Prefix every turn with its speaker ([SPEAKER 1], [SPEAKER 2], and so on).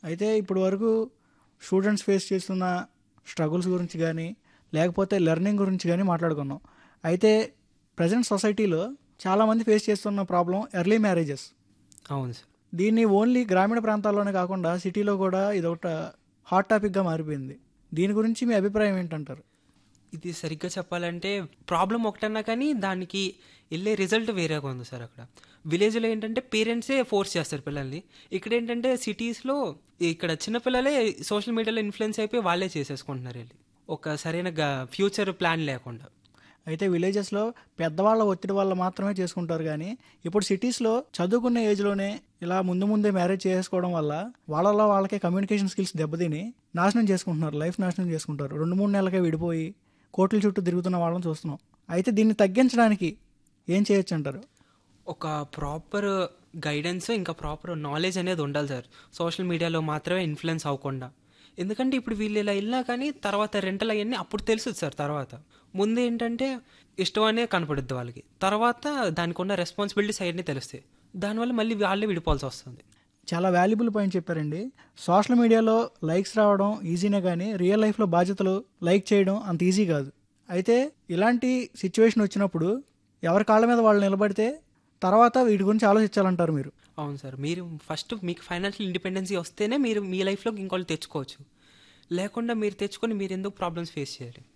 [SPEAKER 1] అయితే ఇప్పుడు వరకు స్టూడెంట్స్ ఫేస్ చేస్తున్న స్ట్రగుల్స్ గురించి కానీ లేకపోతే లెర్నింగ్ గురించి కానీ మాట్లాడుకున్నాం అయితే ప్రజెంట్ సొసైటీలో చాలామంది ఫేస్ చేస్తున్న ప్రాబ్లం ఎర్లీ మ్యారేజెస్
[SPEAKER 2] అవును సార్
[SPEAKER 1] దీన్ని ఓన్లీ గ్రామీణ ప్రాంతాల్లోనే కాకుండా సిటీలో కూడా ఇదొక హాట్ టాపిక్గా మారిపోయింది దీని గురించి మీ అభిప్రాయం ఏంటంటారు
[SPEAKER 2] ఇది సరిగ్గా చెప్పాలంటే ప్రాబ్లం ఒకటన్నా కానీ దానికి వెళ్ళే రిజల్ట్ వేరేగా ఉంది సార్ అక్కడ విలేజ్లో ఏంటంటే పేరెంట్సే ఫోర్స్ చేస్తారు పిల్లల్ని ఇక్కడ ఏంటంటే సిటీస్లో ఇక్కడ చిన్నపిల్లలే సోషల్ మీడియాలో ఇన్ఫ్లుయెన్స్ అయిపోయి వాళ్ళే చేసేసుకుంటున్నారు వెళ్ళి ఒక సరైన ఫ్యూచర్ ప్లాన్ లేకుండా
[SPEAKER 1] అయితే విలేజెస్లో పెద్దవాళ్ళ ఒత్తిడి వల్ల మాత్రమే చేసుకుంటారు కానీ ఇప్పుడు సిటీస్లో చదువుకునే ఏజ్లోనే ఇలా ముందు ముందే మ్యారేజ్ చేసుకోవడం వల్ల వాళ్ళలో వాళ్ళకే కమ్యూనికేషన్ స్కిల్స్ దెబ్బతిని నాశనం చేసుకుంటున్నారు లైఫ్ నాశనం చేసుకుంటారు రెండు మూడు నెలలకే విడిపోయి కోట్ల చుట్టూ తిరుగుతున్న వాళ్ళని చూస్తున్నాం అయితే దీన్ని తగ్గించడానికి ఏం చేయొచ్చు అంటారు
[SPEAKER 2] ఒక ప్రాపర్ గైడెన్స్ ఇంకా ప్రాపర్ నాలెడ్జ్ అనేది ఉండాలి సార్ సోషల్ మీడియాలో మాత్రమే ఇన్ఫ్లుయెన్స్ అవ్వకుండా ఎందుకంటే ఇప్పుడు వీళ్ళు ఇలా వెళ్ళినా కానీ తర్వాత రెంటల్ అవన్నీ అప్పుడు తెలుస్తుంది సార్ తర్వాత ముందు ఏంటంటే ఇష్టం అనే కనపడుద్ది వాళ్ళకి తర్వాత దానికి ఉన్న రెస్పాన్సిబిలిటీస్ అవన్నీ తెలుస్తాయి దానివల్ల మళ్ళీ వాళ్ళే విడిపోవాల్సి వస్తుంది
[SPEAKER 1] చాలా వాల్యుబుల్ పాయింట్ చెప్పారండి సోషల్ మీడియాలో లైక్స్ రావడం ఈజీనే కానీ రియల్ లైఫ్లో బాధ్యతలు లైక్ చేయడం అంత ఈజీ కాదు అయితే ఇలాంటి సిచ్యువేషన్ వచ్చినప్పుడు ఎవరి కాళ్ళ మీద వాళ్ళు నిలబడితే తర్వాత వీటి గురించి ఆలోచించాలంటారు మీరు
[SPEAKER 2] అవును సార్ మీరు ఫస్ట్ మీకు ఫైనాన్షియల్ ఇండిపెండెన్సీ వస్తేనే మీరు మీ లైఫ్లోకి ఇంకోళ్ళు తెచ్చుకోవచ్చు లేకుండా మీరు తెచ్చుకొని మీరు ఎందుకు ప్రాబ్లమ్స్ ఫేస్ చేయాలి